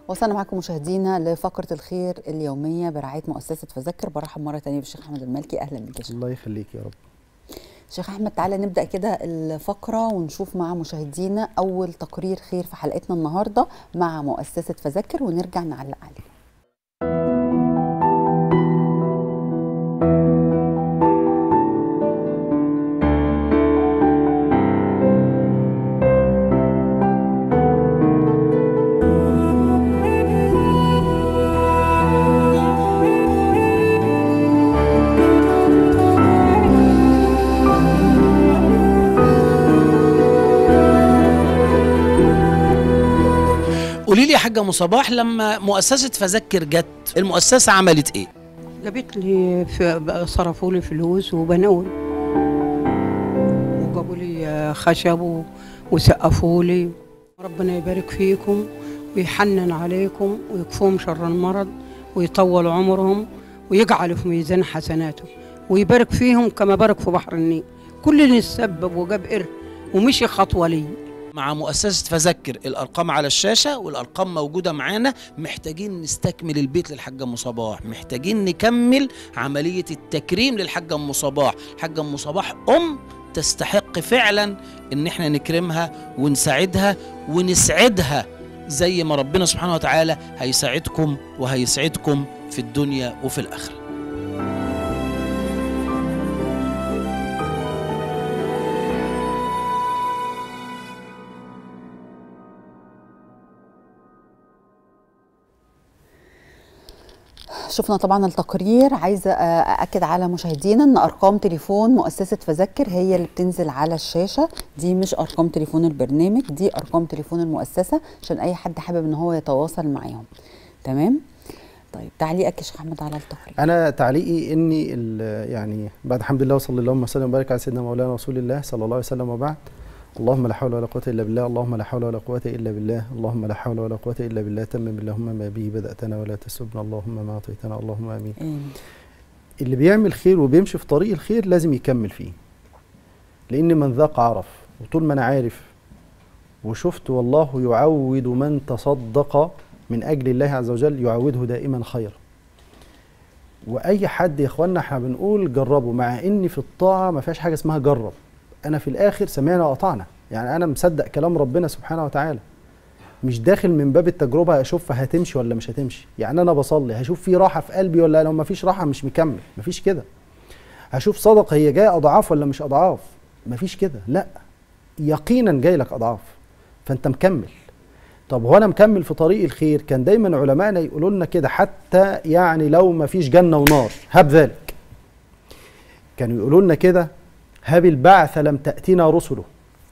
وصلنا معكم مشاهدينا لفقرة الخير اليومية برعاية مؤسسة فذكر برحب مرة تانية بالشيخ أحمد المالكي أهلا بك يا شيخ الله يخليك يا رب شيخ أحمد تعالى نبدأ كده الفقرة ونشوف مع مشاهدينا أول تقرير خير في حلقتنا النهاردة مع مؤسسة فذكر ونرجع نعلق عليه قولي لي يا حاجه ام صباح لما مؤسسه فذكر جت المؤسسه عملت ايه جابت لي في صرفوا لي فلوس وبنول وجابوا لي خشب و- وسقفوا لي ربنا يبارك فيكم ويحنن عليكم ويكفوهم شر المرض ويطول عمرهم ويجعل في ميزان حسناته ويبارك فيهم كما بارك في بحر النيل كل اللي تسبب وجاب قرد ومشي خطوه لي مع مؤسسه فذكر الارقام على الشاشه والارقام موجوده معانا محتاجين نستكمل البيت للحاجه ام صباح محتاجين نكمل عمليه التكريم للحاجه ام صباح الحاجه ام صباح ام تستحق فعلا ان احنا نكرمها ونساعدها ونسعدها زي ما ربنا سبحانه وتعالى هيساعدكم وهيسعدكم في الدنيا وفي الاخره شفنا طبعا التقرير عايزه ااكد على مشاهدينا ان ارقام تليفون مؤسسه فذكر هي اللي بتنزل على الشاشه دي مش ارقام تليفون البرنامج دي ارقام تليفون المؤسسه عشان اي حد حابب ان هو يتواصل معاهم تمام طيب تعليقك يا شيخ احمد على التقرير انا تعليقي اني ال- يعني بعد الحمد لله وصلى اللهم وسلم وبارك على سيدنا مولانا رسول الله صلى الله عليه وسلم وبعد اللهم لا حول ولا قوه الا بالله اللهم لا حول ولا قوه الا بالله اللهم لا حول ولا قوه الا بالله تمم اللهم ما به بداتنا ولا تسبنا اللهم ما اعطيتنا اللهم امين آمين. اللي بيعمل خير وبيمشي في طريق الخير لازم يكمل فيه لان من ذاق عرف وطول ما انا عارف وشفت والله يعود من تصدق من اجل الله عز وجل يعوده دائما خيرا واي حد يا اخوانا احنا بنقول جربوا مع ان في الطاعه ما فيهاش حاجه اسمها جرب انا في الاخر سمعنا واطعنا يعني انا مصدق كلام ربنا سبحانه وتعالى مش داخل من باب التجربه اشوف هتمشي ولا مش هتمشي يعني انا بصلي هشوف في راحه في قلبي ولا لو ما فيش راحه مش مكمل مفيش كده هشوف صدقه هي جايه اضعاف ولا مش اضعاف مفيش كده لا يقينا جاي لك اضعاف فانت مكمل طب هو انا مكمل في طريق الخير كان دايما علمائنا يقولوا لنا كده حتى يعني لو ما فيش جنه ونار هب ذلك كانوا يقولوا لنا كده هب البعث لم تاتنا رسله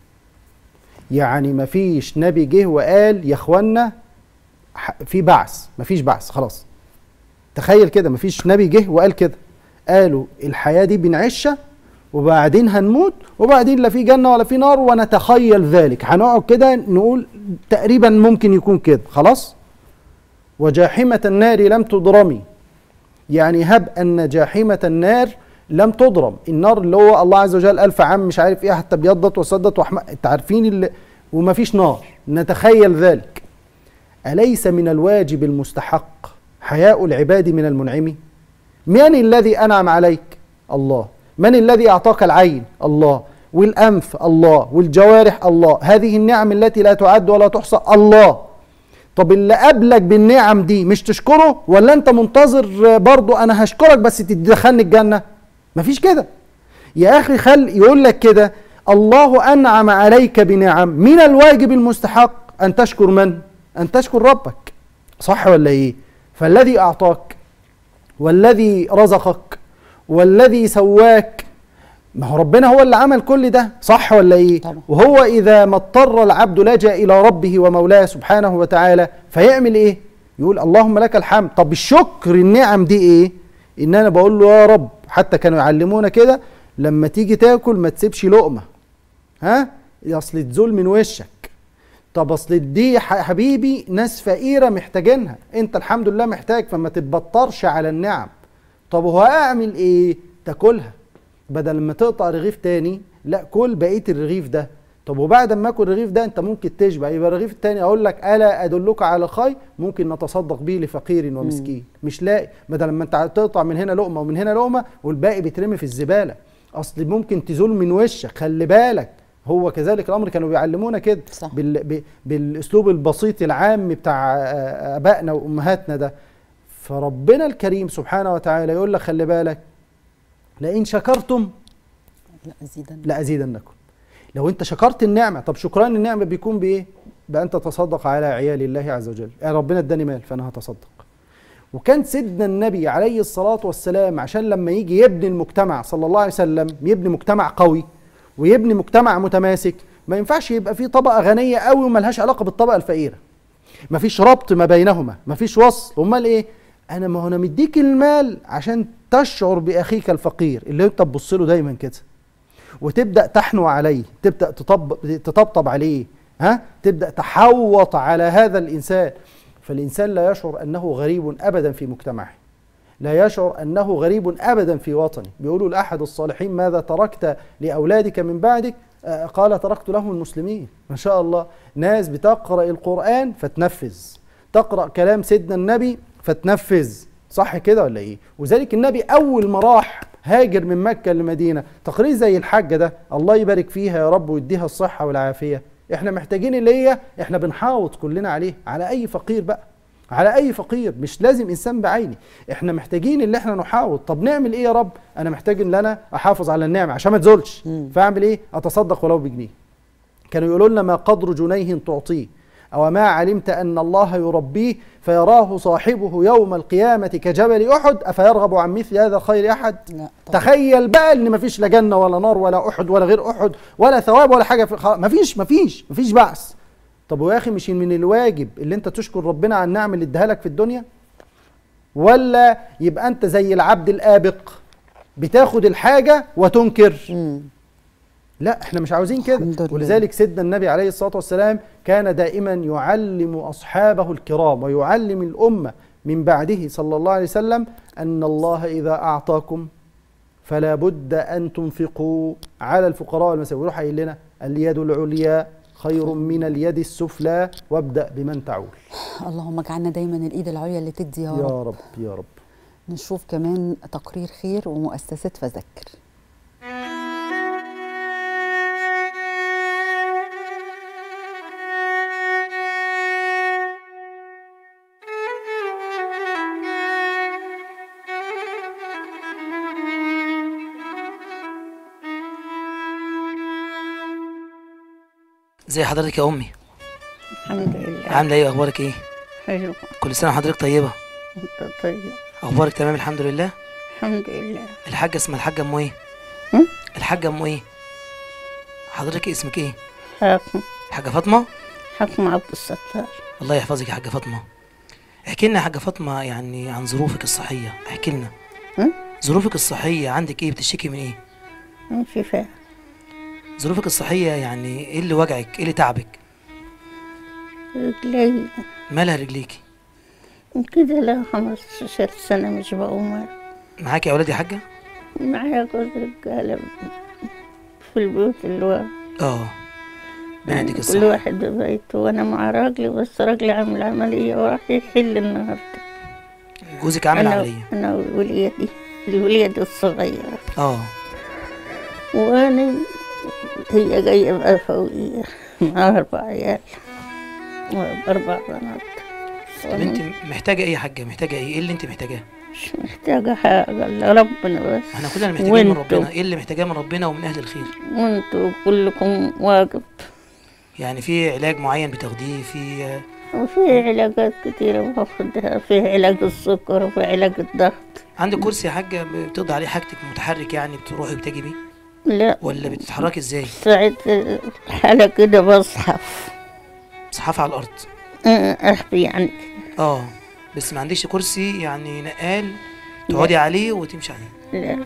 يعني ما فيش نبي جه وقال يا اخوانا ح- في بعث ما فيش بعث خلاص تخيل كده ما فيش نبي جه وقال كده قالوا الحياه دي بنعيشها وبعدين هنموت وبعدين لا في جنه ولا في نار ونتخيل ذلك هنقعد كده نقول تقريبا ممكن يكون كده خلاص وجاحمه النار لم تضرمي يعني هب ان جاحمه النار لم تضرم النار اللي هو الله عز وجل ألف عام مش عارف ايه حتى ابيضت وسدت وحم... انت عارفين اللي ومفيش نار نتخيل ذلك أليس من الواجب المستحق حياء العباد من المنعم من الذي أنعم عليك الله من الذي أعطاك العين الله والأنف الله والجوارح الله هذه النعم التي لا تعد ولا تحصى الله طب اللي قبلك بالنعم دي مش تشكره ولا انت منتظر برضو انا هشكرك بس تدخلني الجنة مفيش كده يا اخي خل يقول لك كده الله انعم عليك بنعم من الواجب المستحق ان تشكر من ان تشكر ربك صح ولا ايه فالذي اعطاك والذي رزقك والذي سواك ما هو ربنا هو اللي عمل كل ده صح ولا ايه طبعا. وهو اذا ما اضطر العبد لجا الى ربه ومولاه سبحانه وتعالى فيعمل ايه يقول اللهم لك الحمد طب الشكر النعم دي ايه ان انا بقول له يا رب حتى كانوا يعلمونا كده لما تيجي تاكل ما تسيبش لقمه ها اصل تزول من وشك طب اصل دي يا ح- حبيبي ناس فقيره محتاجينها انت الحمد لله محتاج فما تتبطرش على النعم طب هو اعمل ايه تاكلها بدل ما تقطع رغيف تاني لا كل بقيه الرغيف ده طب وبعد ما اكل الرغيف ده انت ممكن تشبع يبقى الرغيف التاني اقول لك الا ادلك على الخير ممكن نتصدق به لفقير ومسكين مش لاقي بدل ما انت تقطع من هنا لقمه ومن هنا لقمه والباقي بيترمي في الزباله اصل ممكن تزول من وشك خلي بالك هو كذلك الامر كانوا بيعلمونا كده صح. بال... ب... بالاسلوب البسيط العام بتاع آه، ابائنا وامهاتنا ده فربنا الكريم سبحانه وتعالى يقول لك خلي بالك لئن شكرتم لا ازيدا لازيدنكم لو انت شكرت النعمه طب شكران النعمه بيكون بايه بان تتصدق على عيال الله عز وجل يعني ربنا اداني مال فانا هتصدق وكان سيدنا النبي عليه الصلاه والسلام عشان لما يجي يبني المجتمع صلى الله عليه وسلم يبني مجتمع قوي ويبني مجتمع متماسك ما ينفعش يبقى فيه طبقه غنيه قوي وملهاش علاقه بالطبقه الفقيره مفيش ربط ما بينهما مفيش وصل امال ايه انا ما هو انا مديك المال عشان تشعر باخيك الفقير اللي انت تبص له دايما كده وتبدا تحنو عليه تبدا تطب تطبطب عليه ها تبدا تحوط على هذا الانسان فالانسان لا يشعر انه غريب ابدا في مجتمعه لا يشعر انه غريب ابدا في وطنه بيقولوا لاحد الصالحين ماذا تركت لاولادك من بعدك آه، قال تركت لهم المسلمين ما شاء الله ناس بتقرا القران فتنفذ تقرا كلام سيدنا النبي فتنفذ صح كده ولا ايه وذلك النبي اول ما راح هاجر من مكه للمدينه تقرير زي الحاجه ده الله يبارك فيها يا رب ويديها الصحه والعافيه احنا محتاجين اللي هي احنا بنحاوط كلنا عليه على اي فقير بقى على اي فقير مش لازم انسان بعيني احنا محتاجين اللي احنا نحاوط طب نعمل ايه يا رب انا محتاج ان انا احافظ على النعمه عشان ما تزولش مم. فاعمل ايه اتصدق ولو بجنيه كانوا يقولوا لنا ما قدر جنيه تعطيه أو ما علمت أن الله يربيه فيراه صاحبه يوم القيامة كجبل أحد أفيرغب عن مثل هذا الخير أحد لا طبعا. تخيل بقى ان مفيش لا جنه ولا نار ولا احد ولا غير احد ولا ثواب ولا حاجه في خلاص مفيش مفيش مفيش بعث طب ويا اخي مش من الواجب اللي انت تشكر ربنا على النعم اللي اداها لك في الدنيا ولا يبقى انت زي العبد الابق بتاخد الحاجه وتنكر مم. لا احنا مش عاوزين كده الحمد لله. ولذلك سيدنا النبي عليه الصلاه والسلام كان دائما يعلم اصحابه الكرام ويعلم الامه من بعده صلى الله عليه وسلم ان الله اذا اعطاكم فلا بد ان تنفقوا على الفقراء والمساكين ويروح قايل لنا اليد العليا خير من اليد السفلى وابدا بمن تعول اللهم اجعلنا دايما الايد العليا اللي تدي يا, يا رب رب يا رب نشوف كمان تقرير خير ومؤسسه فذكر زي حضرتك يا امي الحمد لله عامله ايه اخبارك ايه حلو كل سنه وحضرتك طيبه انت طيب اخبارك تمام الحمد لله الحمد لله الحاجه اسمها الحاجه ام ايه هم؟ الحاجه ام ايه حضرتك اسمك ايه حاكم الحاجه فاطمه حاكم عبد الستار الله يحفظك يا حاجه فاطمه احكي لنا يا حاجه فاطمه يعني عن ظروفك الصحيه احكي لنا هم؟ ظروفك الصحيه عندك ايه بتشتكي من ايه انففاء ظروفك الصحيه يعني ايه اللي وجعك ايه اللي تعبك رجلي مالها رجليكي كده لها خمستاشر سنة مش بقوم معاكي اولاد يا حاجه معايا جوز رجالة في البيوت اللي ورا اه يعني بيدك كل الصحه واحد ببيته وانا مع راجلي بس راجلي عامل عملية وراح يحل النهاردة جوزك عامل انا عمليه انا ووليدي الوليد الصغيرة اه وانا هي جاية بقى فوقية معاها اربع عيال واربع بنات طب انت محتاجه ايه يا حاجه محتاجه ايه ايه اللي انت محتاجاه مش محتاجة حاجة الا ربنا بس احنا كلنا محتاجين من وانتوا. ربنا ايه اللي محتاجاه من ربنا ومن اهل الخير وانتوا كلكم واجب يعني في علاج معين بتاخديه في وفي علاجات كتيرة باخدها في علاج السكر وفي علاج الضغط عندك كرسي يا حاجه بتقضي عليه حاجتك متحرك يعني بتروحي وبتجي بيه لا ولا بتتحركي ازاي ساعة الحالة كده بصحف صحافه على الارض احبي يعني اه بس ما عنديش كرسي يعني نقال تقعدي عليه وتمشي عليه لا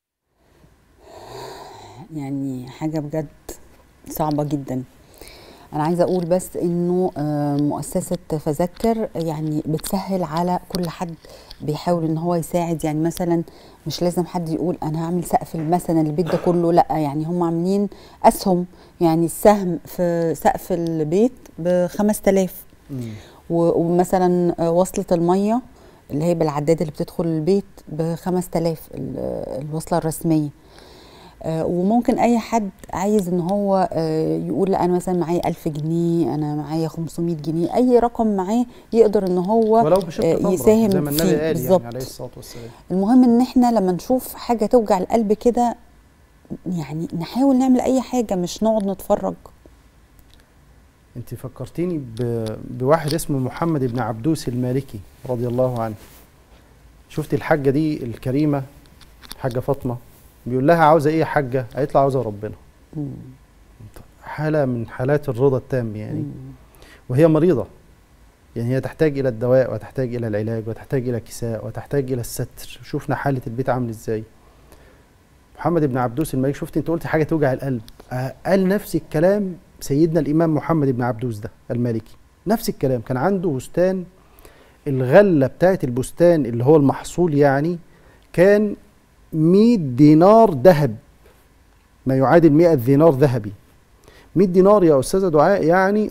يعني حاجه بجد صعبه جدا انا عايزه اقول بس انه آه، مؤسسه فذكر يعني بتسهل على كل حد بيحاول ان هو يساعد يعني مثلا مش لازم حد يقول انا هعمل سقف مثلا البيت ده كله لا يعني هم عاملين اسهم يعني السهم في سقف البيت ب 5000 و- ومثلا آه، وصلة المية اللي هي بالعداد اللي بتدخل البيت ب 5000 ال- الوصلة الرسمية آه، وممكن اي حد عايز ان هو آه، يقول لا انا مثلا معايا 1000 جنيه انا معايا 500 جنيه اي رقم معاه يقدر ان هو ولو بشق آه، تمرة يساهم زي ما النبي فيه قال يعني بالظبط. عليه الصلاه والسلام المهم ان احنا لما نشوف حاجه توجع القلب كده يعني نحاول نعمل اي حاجه مش نقعد نتفرج انت فكرتيني ب... بواحد اسمه محمد بن عبدوس المالكي رضي الله عنه شفتي الحاجه دي الكريمه حاجه فاطمه بيقول لها عاوزه ايه يا حاجه قالت له عاوزه ربنا مم. حاله من حالات الرضا التام يعني مم. وهي مريضه يعني هي تحتاج الى الدواء وتحتاج الى العلاج وتحتاج الى كساء وتحتاج الى الستر شوفنا حاله البيت عامل ازاي محمد بن عبدوس الملك شفت انت قلت حاجه توجع القلب آه، قال نفس الكلام سيدنا الامام محمد بن عبدوس ده المالكي نفس الكلام كان عنده بستان الغله بتاعت البستان اللي هو المحصول يعني كان 100 دينار ذهب ما يعادل 100 دينار ذهبي 100 دينار يا أستاذة دعاء يعني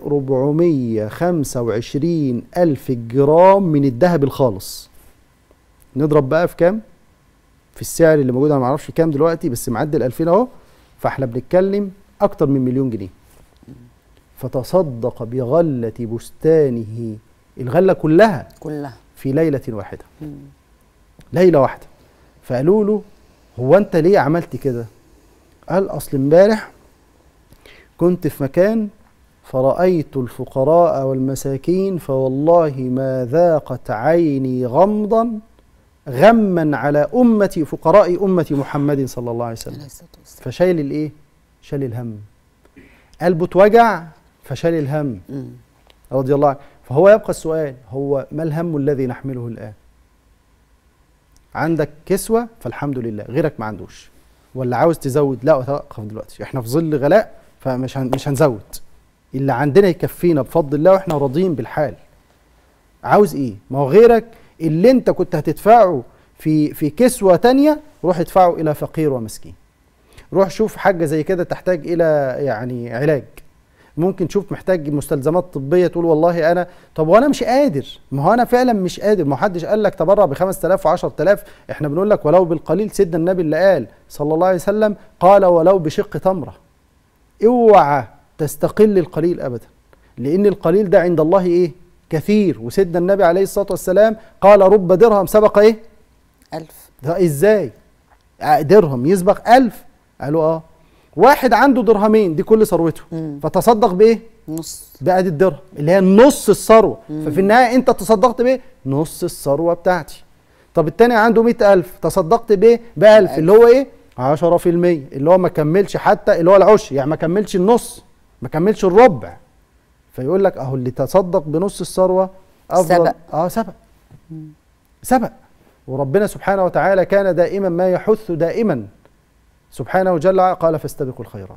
425 ألف جرام من الذهب الخالص نضرب بقى في كام؟ في السعر اللي موجود انا ما اعرفش كام دلوقتي بس معدل 2000 اهو فاحنا بنتكلم اكتر من مليون جنيه فتصدق بغلة بستانه الغلة كلها كلها في ليلة واحدة مم. ليلة واحدة فقالوا له هو انت ليه عملت كده قال اصل امبارح كنت في مكان فرأيت الفقراء والمساكين فوالله ما ذاقت عيني غمضا غما على أمتي فقراء أمة محمد صلى الله عليه وسلم عليه الصلاه والسلام فشايل الايه شال الهم قلبه اتوجع فشال الهم مم. رضي الله عنه فهو يبقى السؤال هو ما الهم الذي نحمله الآن عندك كسوة فالحمد لله غيرك ما عندوش ولا عاوز تزود لا توقف دلوقتي احنا في ظل غلاء فمش هن مش هنزود اللي عندنا يكفينا بفضل الله واحنا راضيين بالحال عاوز ايه ما هو غيرك اللي انت كنت هتدفعه في في كسوة تانية روح ادفعه الى فقير ومسكين روح شوف حاجة زي كده تحتاج الى يعني علاج ممكن تشوف محتاج مستلزمات طبيه تقول والله انا طب وانا مش قادر ما هو انا فعلا مش قادر ما حدش قال لك تبرع ب 5000 و10000 احنا بنقول لك ولو بالقليل سيدنا النبي اللي قال صلى الله عليه وسلم قال ولو بشق تمره اوعى تستقل القليل ابدا لان القليل ده عند الله ايه كثير وسيدنا النبي عليه الصلاه والسلام قال رب درهم سبق ايه ألف ده ازاي آه، درهم يسبق ألف قالوا اه واحد عنده درهمين دي كل ثروته مم. فتصدق بايه نص بقى دي الدرهم اللي هي نص الثروه ففي النهايه انت تصدقت بايه نص الثروه بتاعتي طب التاني عنده مئة ألف تصدقت بايه بألف اللي هو ايه 10% اللي هو ما كملش حتى اللي هو العشر يعني ما كملش النص ما كملش الربع فيقول لك اهو اللي تصدق بنص الثروه افضل سبق. اه سبق سبق وربنا سبحانه وتعالى كان دائما ما يحث دائما سبحانه وجل وعلا قال فاستبقوا الخيرات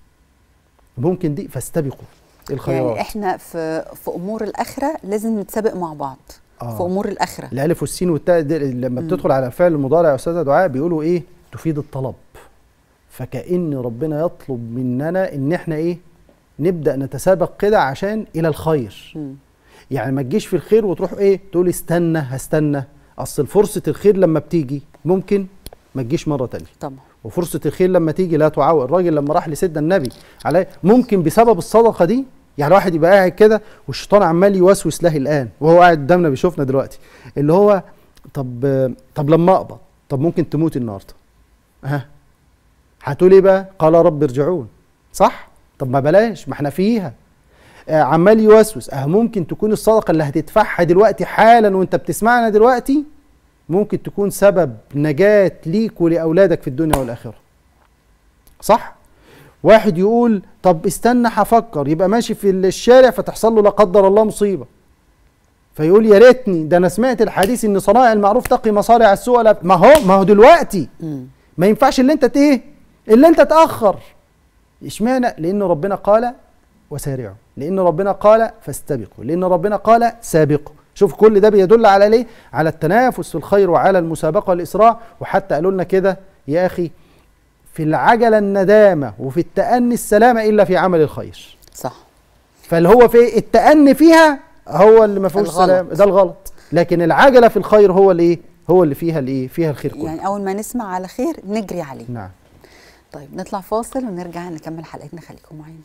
ممكن دي فاستبقوا الخيرات يعني احنا في في امور الاخره لازم نتسابق مع بعض آه. في امور الاخره الالف والسين والتاء دي لما بتدخل على الفعل المضارع يا استاذه دعاء بيقولوا ايه تفيد الطلب فكأن ربنا يطلب مننا ان احنا ايه نبدا نتسابق كده عشان الى الخير مم. يعني ما تجيش في الخير وتروح ايه تقول استنى هستنى اصل فرصه الخير لما بتيجي ممكن ما تجيش مره تانية طبعا وفرصه الخير لما تيجي لا تعاود الراجل لما راح لسيدنا النبي عليه ممكن بسبب الصدقه دي يعني واحد يبقى قاعد كده والشيطان عمال يوسوس له الان وهو قاعد قدامنا بيشوفنا دلوقتي اللي هو طب طب لما اقبض طب ممكن تموت النهارده ها هتقول ايه بقى قال رب ارجعون صح طب ما بلاش ما احنا فيها آه عمال يوسوس اه ممكن تكون الصدقه اللي هتدفعها دلوقتي حالا وانت بتسمعنا دلوقتي ممكن تكون سبب نجاة ليك ولأولادك في الدنيا والآخرة صح؟ واحد يقول طب استنى هفكر يبقى ماشي في الشارع فتحصل له لا قدر الله مصيبة فيقول يا ريتني ده انا سمعت الحديث ان صنائع المعروف تقي مصارع السوء لا- ما هو ما هو دلوقتي مم. ما ينفعش اللي انت ت- ايه اللي انت تاخر اشمعنى لان ربنا قال وسارعوا لان ربنا قال فاستبقوا لان ربنا قال سابقوا شوف كل ده بيدل على ليه على التنافس في الخير وعلى المسابقه والاسراع وحتى قالوا لنا كده يا اخي في العجله الندامه وفي التأني السلامه الا في عمل الخير صح فاللي هو في التأني فيها هو اللي ما فيهوش الغلط. سلام ده الغلط لكن العجله في الخير هو اللي ايه هو اللي فيها الايه فيها الخير كله يعني اول ما نسمع على خير نجري عليه نعم طيب نطلع فاصل ونرجع نكمل حلقتنا خليكم معانا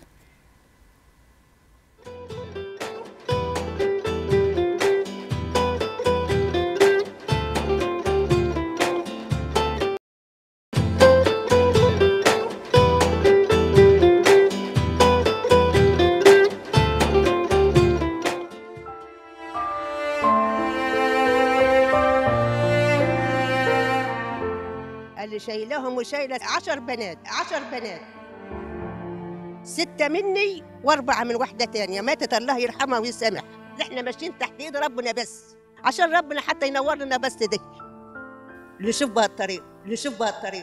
اللي شايلهم وشايلة عشر بنات عشر بنات ستة مني وأربعة من واحدة تانية ماتت الله يرحمها ويسامح احنا ماشيين تحت ايد ربنا بس عشان ربنا حتى ينور لنا بس ده اللي يشوف بها الطريق اللي يشوف بها الطريق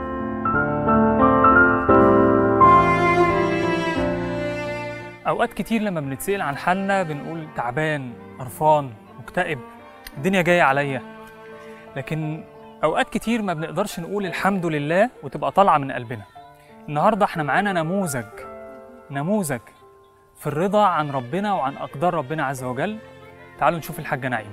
اوقات كتير لما بنتسال عن حالنا بنقول تعبان قرفان مكتئب الدنيا جايه عليا لكن اوقات كتير ما بنقدرش نقول الحمد لله وتبقى طالعه من قلبنا النهارده احنا معانا نموذج نموذج في الرضا عن ربنا وعن اقدار ربنا عز وجل تعالوا نشوف الحاجه نعيمه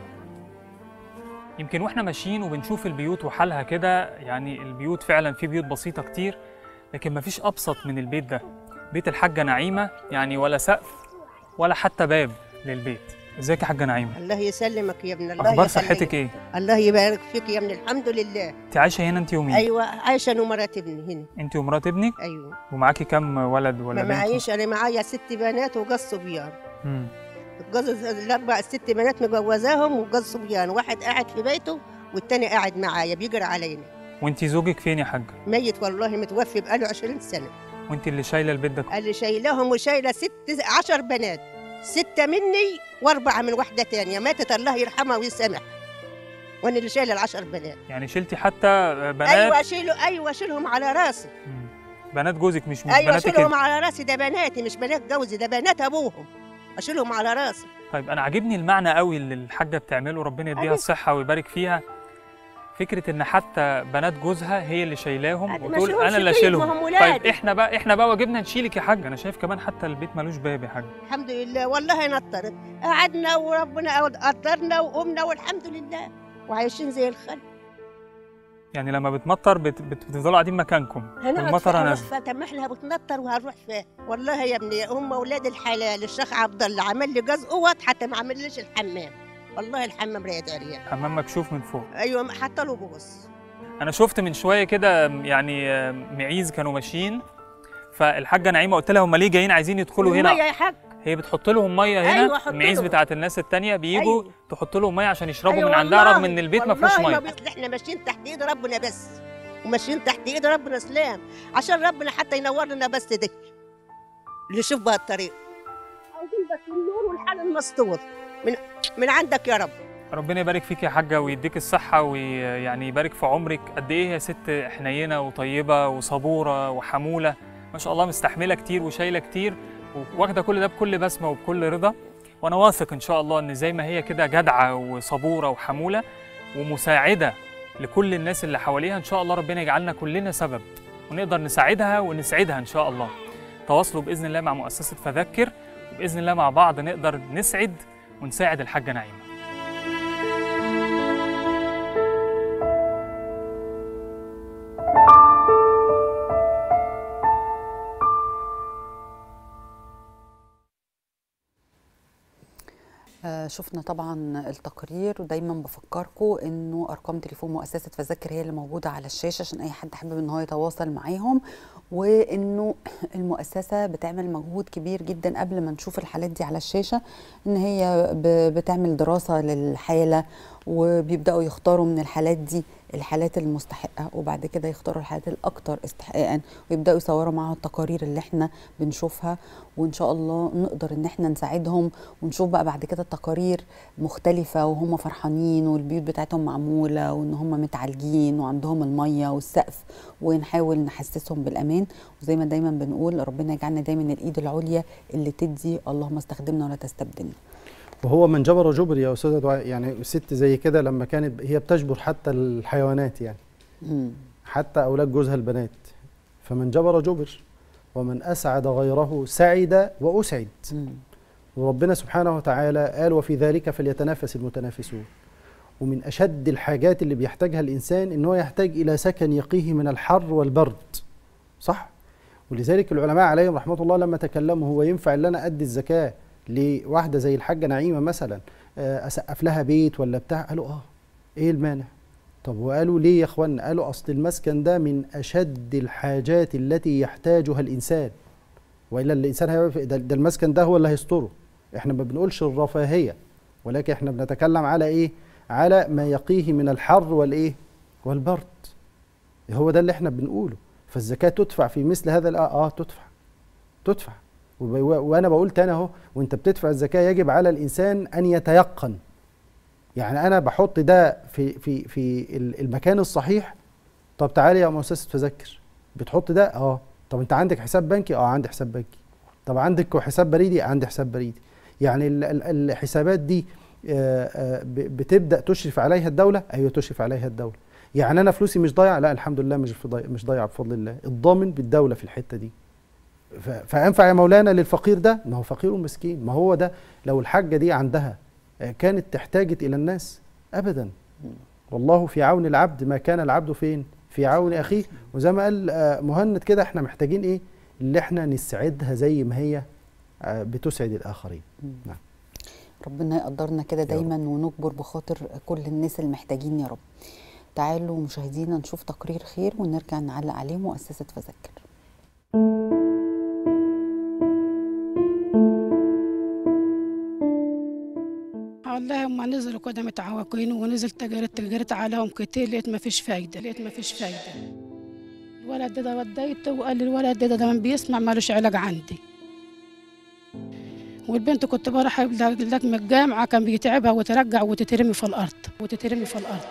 يمكن واحنا ماشيين وبنشوف البيوت وحالها كده يعني البيوت فعلا في بيوت بسيطه كتير لكن مفيش ابسط من البيت ده بيت الحاجه نعيمه يعني ولا سقف ولا حتى باب للبيت ازيك يا حاجه نعيمه الله يسلمك يا ابن الله اخبار يخليك. صحتك ايه الله يبارك فيك يا ابن الحمد لله انت عايشه هنا انت ومين ايوه عايشه انا ومرات ابني هنا انت ومرات ابنك ايوه ومعاكي كم ولد ولا ما بنت معيش انا معايا ست بنات وجوز صبيان مم. اتجوز الاربع الست بنات مجوزاهم وجوز صبيان واحد قاعد في بيته والتاني قاعد معايا بيجري علينا وانت زوجك فين يا حاجه ميت والله متوفي بقاله 20 سنه وانت اللي شايله البيت ده كله. اللي شايلهم وشايله ست عشر بنات ستة مني وأربعة من واحدة تانية ماتت الله يرحمها ويسامح وأنا اللي شايلة العشر بنات يعني شلتي حتى بنات أيوة أشيله أيوة أشيلهم على راسي مم. بنات جوزك مش مش أيوة بناتك أشيلهم انت. على راسي ده بناتي مش بنات جوزي ده بنات أبوهم أشيلهم على راسي طيب انا عاجبني المعنى قوي اللي الحاجه بتعمله ربنا يديها أيوة. الصحه ويبارك فيها فكره ان حتى بنات جوزها هي اللي شايلاهم أنا ما وتقول أشيلهمش انا اللي فيه، اشيلهم ما هم طيب ولادي. احنا بقى احنا بقى واجبنا نشيلك يا حاج انا شايف كمان حتى البيت ملوش باب يا حاج الحمد لله والله نطرت قعدنا وربنا قدرنا وقمنا والحمد لله وعايشين زي الخل يعني لما بتمطر بت... بت... بتفضلوا قاعدين مكانكم هنقعد والمطره فيها نازله نروح طب ما احنا بتنطر وهنروح فيها والله يا ابني هم اولاد الحلال الشيخ عبد الله عمل لي جاز قوت حتى ما عملليش الحمام والله الحمام رايد عريان حمام مكشوف من فوق ايوه حتى له بوس انا شفت من شويه كده يعني آه، معيز كانوا ماشيين فالحاجه نعيمه قلت لها هم ليه جايين عايزين يدخلوا المية هنا يا حاج هي بتحط لهم ميه هنا أيوة، حط المعيز لهم. بتاعت الناس التانية بيجوا أيوة. تحط لهم ميه عشان يشربوا أيوة من عندها والله. رغم ان البيت ما فيهوش والله ميه بيصل احنا ماشيين تحت ايد ربنا بس وماشيين تحت ايد ربنا سلام عشان ربنا حتى ينور لنا بس ده اللي يشوف بها الطريق عايزين بس النور والحال المستور من من عندك يا رب ربنا يبارك فيك يا حاجه ويديك الصحه ويعني يبارك في عمرك قد ايه هي ست حنينه وطيبه وصبوره وحموله ما شاء الله مستحمله كتير وشايله كتير واخده كل ده بكل بسمه وبكل رضا وانا واثق ان شاء الله ان زي ما هي كده جدعه وصبوره وحموله ومساعده لكل الناس اللي حواليها ان شاء الله ربنا يجعلنا كلنا سبب ونقدر نساعدها ونسعدها ان شاء الله تواصلوا باذن الله مع مؤسسه فذكر وباذن الله مع بعض نقدر نسعد ونساعد الحاجه نعيمه آه، شفنا طبعا التقرير ودايما بفكركم انه ارقام تليفون مؤسسه فذكر هي اللي موجوده على الشاشه عشان اي حد حابب ان هو يتواصل معاهم وانه المؤسسه بتعمل مجهود كبير جدا قبل ما نشوف الحالات دي على الشاشه ان هي ب- بتعمل دراسه للحاله وبيبداوا يختاروا من الحالات دي الحالات المستحقه وبعد كده يختاروا الحالات الاكثر استحقاقا ويبداوا يصوروا معاها التقارير اللي احنا بنشوفها وان شاء الله نقدر ان احنا نساعدهم ونشوف بقى بعد كده تقارير مختلفه وهم فرحانين والبيوت بتاعتهم معموله وان هم متعالجين وعندهم الميه والسقف ونحاول نحسسهم بالامان المحتاجين وزي ما دايما بنقول ربنا يجعلنا دايما الايد العليا اللي تدي اللهم استخدمنا ولا تستبدلنا وهو من جبر جبر يا استاذه دعاء يعني ست زي كده لما كانت هي بتجبر حتى الحيوانات يعني مم. حتى اولاد جوزها البنات فمن جبر جبر ومن اسعد غيره سعد واسعد مم. وربنا سبحانه وتعالى قال وفي ذلك فليتنافس المتنافسون ومن اشد الحاجات اللي بيحتاجها الانسان ان هو يحتاج الى سكن يقيه من الحر والبرد صح ولذلك العلماء عليهم رحمه الله لما تكلموا هو ينفع ان انا ادي الزكاه لواحده زي الحاجه نعيمه مثلا آه، اسقف لها بيت ولا بتاع قالوا اه ايه المانع طب وقالوا ليه يا اخوانا قالوا اصل المسكن ده من اشد الحاجات التي يحتاجها الانسان والا الانسان هيعرف ده, ده المسكن ده هو اللي هيستره احنا ما بنقولش الرفاهيه ولكن احنا بنتكلم على ايه على ما يقيه من الحر والايه والبرد هو ده اللي احنا بنقوله فالزكاه تدفع في مثل هذا الآ- اه تدفع تدفع وب- و- وانا بقول تاني اهو وانت بتدفع الزكاه يجب على الانسان ان يتيقن يعني انا بحط ده في في في ال- المكان الصحيح طب تعالي يا مؤسسه تذكر بتحط ده اه طب انت عندك حساب بنكي اه عندي حساب بنكي طب عندك حساب بريدي عندي حساب بريدي يعني ال- ال- الحسابات دي آه، آه، ب- بتبدا تشرف عليها الدوله ايوه تشرف عليها الدوله يعني انا فلوسي مش ضايعه لا الحمد لله مش في ضايع مش ضايعه بفضل الله الضامن بالدوله في الحته دي ف- فانفع يا مولانا للفقير ده ما هو فقير ومسكين ما هو ده لو الحاجه دي عندها آه، كانت تحتاجت الى الناس ابدا والله في عون العبد ما كان العبد فين في عون اخيه وزي ما قال آه، مهند كده احنا محتاجين ايه اللي احنا نسعدها زي ما هي آه، بتسعد الاخرين نعم ربنا يقدرنا كده رب. دايما ونجبر بخاطر كل الناس المحتاجين يا رب تعالوا مشاهدينا نشوف تقرير خير ونرجع نعلق عليه مؤسسة فذكر والله هم نزلوا كده متعوقين ونزلت جريت جريت عليهم كتير لقيت ما فيش فايده لقيت ما فيش فايده الولد ده وديته وقال لي الولد ده ده من بيسمع مالوش علاج عندي والبنت كنت بروح لك من الجامعه كان بيتعبها وترجع وتترمي في الارض وتترمي في الارض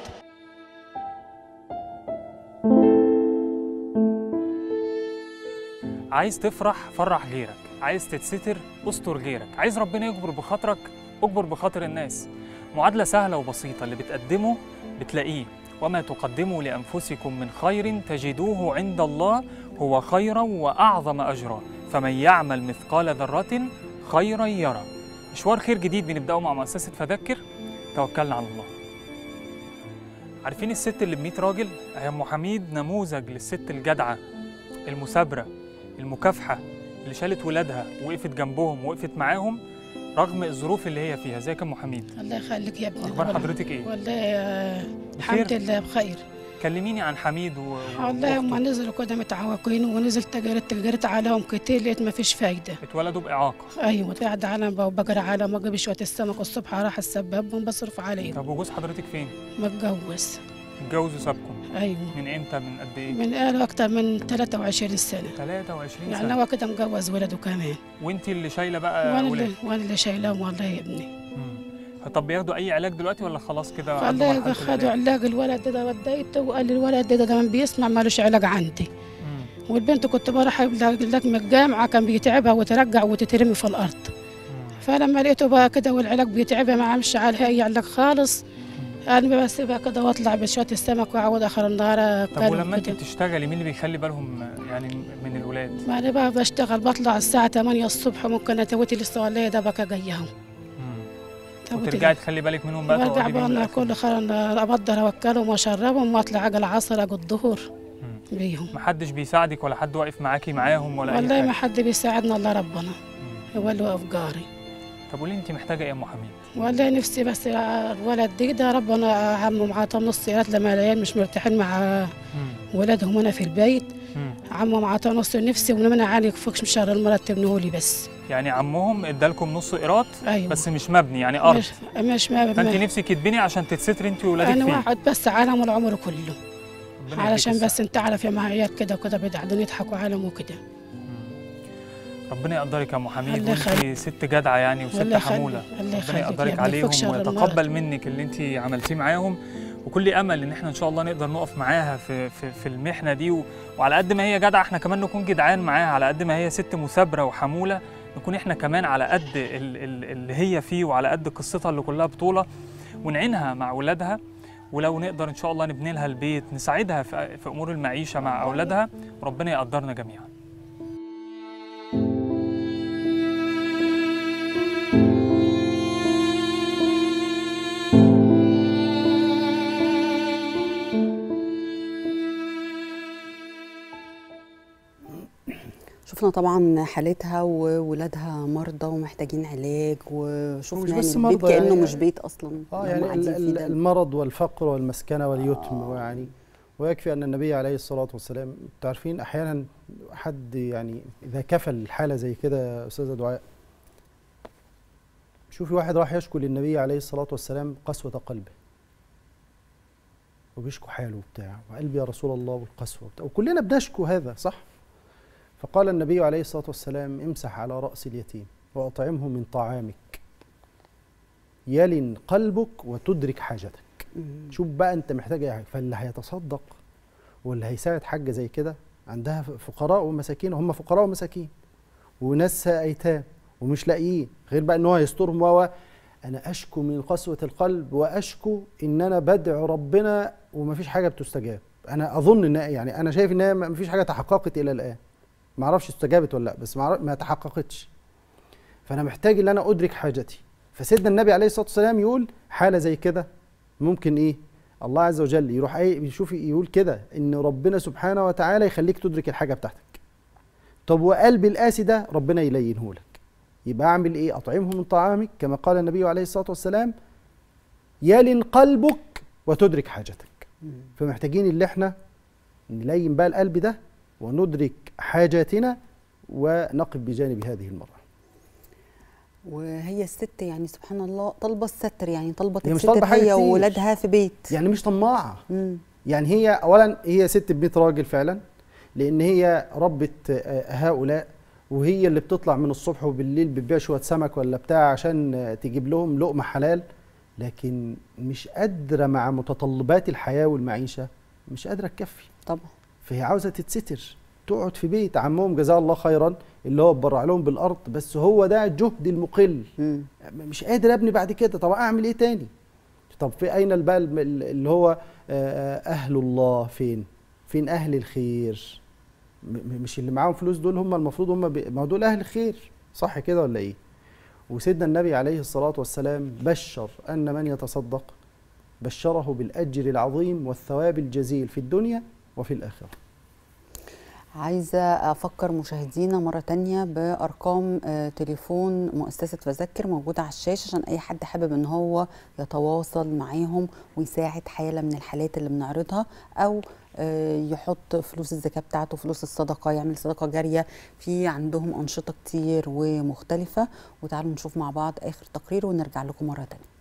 عايز تفرح فرح غيرك عايز تتستر استر غيرك عايز ربنا يجبر بخاطرك اجبر بخاطر الناس معادلة سهلة وبسيطة اللي بتقدمه بتلاقيه وما تقدموا لأنفسكم من خير تجدوه عند الله هو خيرا وأعظم أجرا فمن يعمل مثقال ذرة خيرا يرى مشوار خير جديد بنبدأه مع مؤسسة فذكر توكلنا على الله عارفين الست اللي ب راجل هي ام حميد نموذج للست الجدعه المثابره المكافحه اللي شالت ولادها وقفت جنبهم وقفت معاهم رغم الظروف اللي هي فيها ازيك يا ام حميد الله يخليك يا ابني اخبار والله- حضرتك ايه والله آه، بخير؟ الحمد لله بخير كلميني عن حميد و... و- والله هم وأخته. نزلوا كده متعوقين ونزلت جريت جريت عليهم كتير لقيت ما فيش فايده اتولدوا باعاقه ايوه قاعد على وبقرا على ما اجيب شويه السمك الصبح راح السباب بصرف عليه طب وجوز حضرتك فين متجوز اتجوزوا سابكم ايوه من امتى من قد ايه من قاله اكتر من 23 سنه 23 يعني سنه هو كده مجوز ولده كمان وانت اللي شايله بقى وانا ولاد اللي وانا اللي شايلهم والله يا ابني مم. طب بياخدوا اي علاج دلوقتي ولا خلاص كده عدوا والله مرحلة خدوا العلاج؟ علاج الولد ده وديته وقال لي الولد ده ده من بيسمع مالوش علاج عندي مم. والبنت كنت بروح لك من الجامعه كان بيتعبها وترجع وتترمي في الارض مم. فلما لقيته بقى كده والعلاج بيتعبها ما عمش عليها اي علاج خالص انا بسيبها كده واطلع بشويه السمك واعود اخر النهار طب ولما انت بتشتغلي مين اللي بيخلي بالهم يعني من الولاد ما انا بقى بشتغل بطلع الساعه 8 الصبح ممكن اتوتي لسه ولا ده بقى جايهم مم. وترجعي تخلي بالك منهم بقى برجع تقعدي بقى بيهم انا الأكل. كل خير ابدر اوكلهم واشربهم واطلع على العصر اجي الظهر مم. بيهم محدش بيساعدك ولا حد واقف معاكي معاهم ولا والله اي ما حاجه حد بيساعدنا الا ربنا مم. هو اللي واقف جاري طب قولي انت محتاجه ايه يا ام حميد والله نفسي بس الولد دي ده ربنا عمه معاطى نص يا ريت لما العيال مش مرتاحين مع مم. ولادهم هنا في البيت مم. عمه معاطى نص نفسي ومن عالي فوقش شهر المرتب نهولي بس يعني عمهم ادالكم نص قيراط ايوه بس مش مبني يعني ارض مش مش ما فانت ما- نفسك تبني عشان تتستري انت وولادك انا فيه واحد بس عالم العمر كله ربنا علشان يديك بس انت عارف يا مع عيال كده وكده بيقعدوا يضحكوا عالم وكده ربنا يقدرك يا ام حميد الله وانت يخليك. ست جدعه يعني وست الله يخليك. حموله الله ربنا يخليك يا يقدرك ابني، عليهم فوق شر ويتقبل المرض. منك اللي انت عملتيه معاهم وكل امل ان احنا ان شاء الله نقدر نقف معاها في في, في المحنه دي و... وعلى قد ما هي جدعه احنا كمان نكون جدعان معاها على قد ما هي ست مثابره وحموله نكون احنا كمان على قد ال- ال- اللي هي فيه وعلى قد قصتها اللي كلها بطوله ونعينها مع ولادها ولو نقدر ان شاء الله نبني لها البيت نساعدها في في امور المعيشه مع اولادها وربنا يقدرنا جميعا شفنا طبعا حالتها وولادها مرضى ومحتاجين علاج وشفنا مش يعني بس البيت مرضى كانه يعني- مش بيت اصلا اه اللي هم يعني ال- قاعدين فيه ال- ده. المرض والفقر والمسكنه واليتم يعني ويكفي ان النبي عليه الصلاه والسلام تعرفين احيانا حد يعني اذا كفل حاله زي كده يا استاذه دعاء شوفي واحد راح يشكو للنبي عليه الصلاه والسلام قسوه قلبه وبيشكو حاله وبتاع وقلبي يا رسول الله والقسوه وبتاع وكلنا بنشكو هذا صح فقال النبي عليه الصلاه والسلام امسح على راس اليتيم واطعمه من طعامك يلن قلبك وتدرك حاجتك مم. شوف بقى انت محتاج ايه حاجة. فاللي هيتصدق واللي هيساعد حاجه زي كده عندها ف- فقراء ومساكين هم فقراء ومساكين وناس ايتام ومش لاقيين غير بقى ان هو يسترهم و انا اشكو من قسوه القلب واشكو ان انا بدعو ربنا ومفيش حاجه بتستجاب انا اظن ان يعني انا شايف ان هي مفيش حاجه تحققت الى الان ما اعرفش استجابت ولا لا بس ما, أعرف- ما تحققتش فانا محتاج ان انا ادرك حاجتي فسيدنا النبي عليه الصلاه والسلام يقول حاله زي كده ممكن ايه الله عز وجل يروح ايه يشوف يقول كده ان ربنا سبحانه وتعالى يخليك تدرك الحاجه بتاعتك طب وقلب القاسي ده ربنا يلينه لك يبقى اعمل ايه اطعمه من طعامك كما قال النبي عليه الصلاه والسلام يلن قلبك وتدرك حاجتك مم. فمحتاجين اللي احنا نلين بقى القلب ده وندرك حاجاتنا ونقف بجانب هذه المرأة وهي الست يعني سبحان الله طالبه الستر يعني طالبه هي مش تتستر طالبة حاجة هي كتير. وولادها في بيت يعني مش طماعة مم. يعني هي اولا هي ست بيت راجل فعلا لان هي ربة آه، هؤلاء وهي اللي بتطلع من الصبح وبالليل بتبيع شويه سمك ولا بتاع عشان آه، تجيب لهم لقمه حلال لكن مش قادره مع متطلبات الحياه والمعيشه مش قادره تكفي طبعا فهي عاوزه تتستر تقعد في بيت عمهم جزاه الله خيرا اللي هو اتبرع لهم بالارض بس هو ده الجهد المقل مم. مش قادر ابني بعد كده طب اعمل ايه تاني طب في اين بقى الم- اللي هو آه، اهل الله فين فين اهل الخير م- م- مش اللي معاهم فلوس دول هم المفروض هم بي... ما هو دول اهل الخير صح كده ولا ايه وسيدنا النبي عليه الصلاه والسلام بشر ان من يتصدق بشره بالاجر العظيم والثواب الجزيل في الدنيا وفي الاخره عايزة أفكر مشاهدينا مرة تانية بأرقام آه، تليفون مؤسسة فذكر موجودة على الشاشة عشان أي حد حابب إن هو يتواصل معاهم ويساعد حالة من الحالات اللي بنعرضها أو آه، يحط فلوس الزكاة بتاعته فلوس الصدقة يعمل صدقة جارية في عندهم أنشطة كتير ومختلفة وتعالوا نشوف مع بعض آخر تقرير ونرجع لكم مرة تانية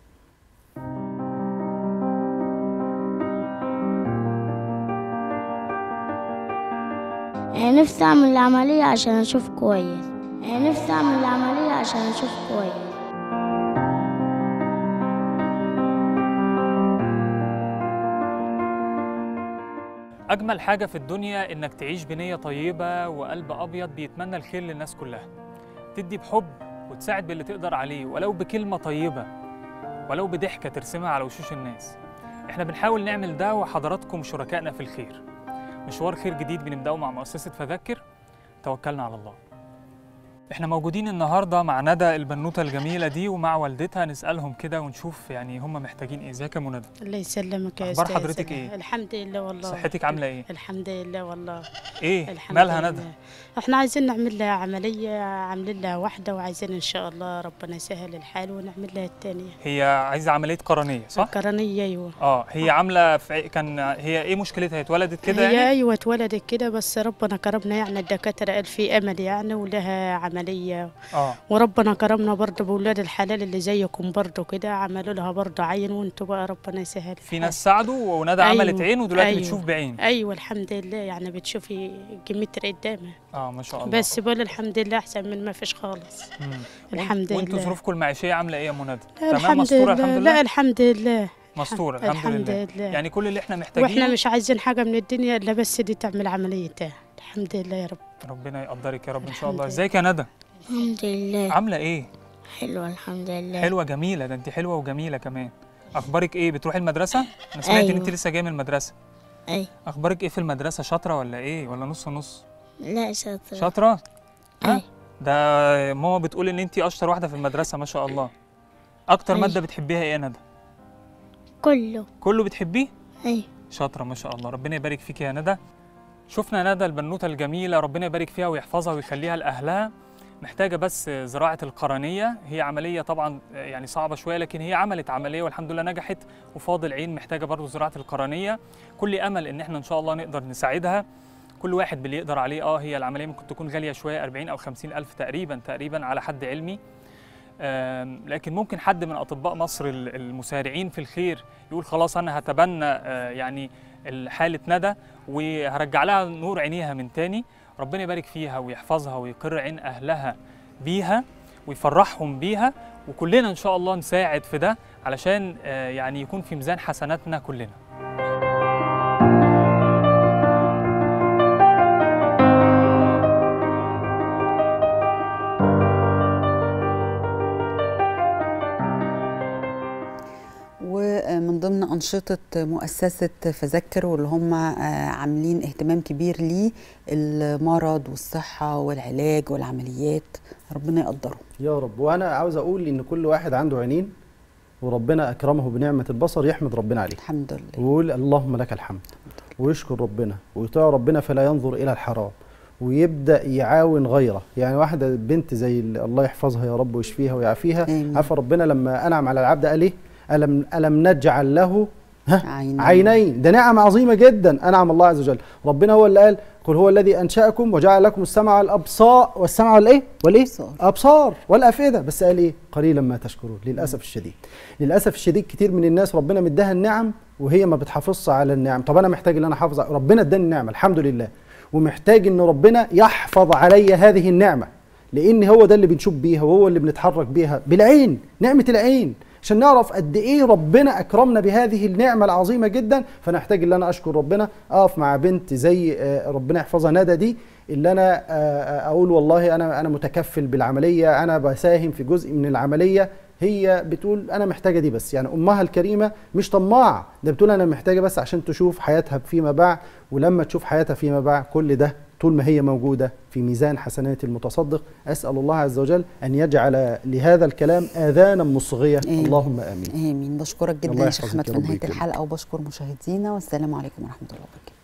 يعني نفسي أعمل العملية عشان أشوف كويس يعني نفسي أعمل العملية عشان أشوف كويس أجمل حاجة في الدنيا إنك تعيش بنية طيبة وقلب أبيض بيتمنى الخير للناس كلها تدي بحب وتساعد باللي تقدر عليه ولو بكلمة طيبة ولو بضحكة ترسمها على وشوش الناس إحنا بنحاول نعمل ده وحضراتكم شركائنا في الخير مشوار خير جديد بنبدأه مع مؤسسة فذكر توكلنا على الله احنا موجودين النهارده مع ندى البنوته الجميله دي ومع والدتها نسالهم كده ونشوف يعني هم محتاجين ايه ازيك يا منى الله يسلمك يا أخبار استاذ حضرتك إيه؟ الحمد لله والله صحتك عامله ايه الحمد لله والله ايه الحمد مالها لله. ندى احنا عايزين نعمل لها عملية عاملين لها واحدة وعايزين ان شاء الله ربنا يسهل الحال ونعمل لها الثانية هي عايزه عمليه قرنيه صح قرنية ايوه اه هي عامله في عي- كان هي ايه مشكلتها هي اتولدت كده هي يعني ايوه اتولدت كده بس ربنا كرمنا يعني الدكاترة قال في امل يعني ولها عملية اه وربنا كرمنا برضه بأولاد الحلال اللي زيكم برضه كده عملوا لها برضه عين وانتوا بقى ربنا يسهل في ناس ساعدوا وندى أيوة، عملت عين ودلوقتي أيوة. بتشوف بعين ايوه الحمد لله يعني بتشوفي جمتر قدامها اه ما شاء الله بس بقول الحمد لله احسن من ما فيش خالص مم. الحمد وانتوا لله ظروفكم المعيشيه عامله ايه يا منى لا تمام الحمد مستوره لله الحمد لا لله الحمد لله مستور الحمد, الحمد لله. لله. يعني كل اللي احنا محتاجينه واحنا مش عايزين حاجه من الدنيا الا بس دي تعمل عمليتها الحمد لله يا رب ربنا يقدرك يا رب ان شاء الحمد الله لله. ازيك يا ندى الحمد لله عامله ايه حلوة الحمد لله حلوه جميله ده انت حلوه وجميله كمان اخبارك ايه بتروحي المدرسه انا سمعت ان أيوة. انت لسه جايه من المدرسه أي اخبارك ايه في المدرسه شاطره ولا ايه ولا نص نص لا شاطرة شاطره ها أي ده ماما بتقول ان انت اشطر واحده في المدرسه ما شاء الله اكتر أي. ماده بتحبيها ايه يا ندى كله كله بتحبيه أي شاطره ما شاء الله ربنا يبارك فيك يا ندى شفنا ندى البنوته الجميله ربنا يبارك فيها ويحفظها ويخليها لاهلها محتاجه بس زراعه القرنيه هي عمليه طبعا يعني صعبه شويه لكن هي عملت عمليه والحمد لله نجحت وفاضل عين محتاجه برضو زراعه القرنيه كل امل ان احنا ان شاء الله نقدر نساعدها كل واحد باللي يقدر عليه اه هي العمليه ممكن تكون غاليه شويه 40 او 50 الف تقريبا تقريبا على حد علمي آم، لكن ممكن حد من اطباء مصر ال- المسارعين في الخير يقول خلاص انا هتبنى آه، يعني حاله ندى وهرجع لها نور عينيها من تاني ربنا يبارك فيها ويحفظها ويقر عين اهلها بيها ويفرحهم بيها وكلنا ان شاء الله نساعد في ده علشان آه، يعني يكون في ميزان حسناتنا كلنا ومن ضمن أنشطة مؤسسة فذكر واللي هم آه، عاملين اهتمام كبير ليه المرض والصحة والعلاج والعمليات ربنا يقدره يا رب وانا عاوز اقول ان كل واحد عنده عينين وربنا اكرمه بنعمه البصر يحمد ربنا عليه الحمد لله ويقول اللهم لك الحمد ويشكر ربنا ويطيع ربنا فلا ينظر الى الحرام ويبدا يعاون غيره يعني واحده بنت زي ال- الله يحفظها يا رب ويشفيها ويعافيها آمين. عارفه ربنا لما انعم على العبد قال ايه الم الم نجعل له ها عينين. عينين ده نعم عظيمه جدا انعم الله عز وجل ربنا هو اللي قال قل هو الذي انشاكم وجعل لكم السمع والابصار والسمع والايه والايه أبصار. ابصار والافئده بس قال ايه قليلا ما تشكرون للاسف الشديد للاسف الشديد كتير من الناس ربنا مديها النعم وهي ما بتحافظش على النعم طب انا محتاج ان انا احافظ على- ربنا اداني النعمه الحمد لله ومحتاج ان ربنا يحفظ علي هذه النعمه لان هو ده اللي بنشوف بيها وهو اللي بنتحرك بيها بالعين نعمه العين عشان نعرف قد ايه ربنا اكرمنا بهذه النعمه العظيمه جدا فنحتاج ان انا اشكر ربنا اقف مع بنت زي آه، ربنا يحفظها ندى دي اللي انا آه، آه، اقول والله انا انا متكفل بالعمليه انا بساهم في جزء من العمليه هي بتقول انا محتاجه دي بس يعني امها الكريمه مش طماعه ده بتقول انا محتاجه بس عشان تشوف حياتها فيما بعد ولما تشوف حياتها فيما بعد كل ده طول ما هي موجوده في ميزان حسنات المتصدق اسال الله عز وجل ان يجعل لهذا الكلام اذانا مصغيه آمين. اللهم امين آمين بشكرك الله جدا يا شيخ يحفظك أحمد يا في رب نهاية ويكرمك. الحلقة وبشكر مشاهدينا والسلام عليكم ورحمة الله وبركاته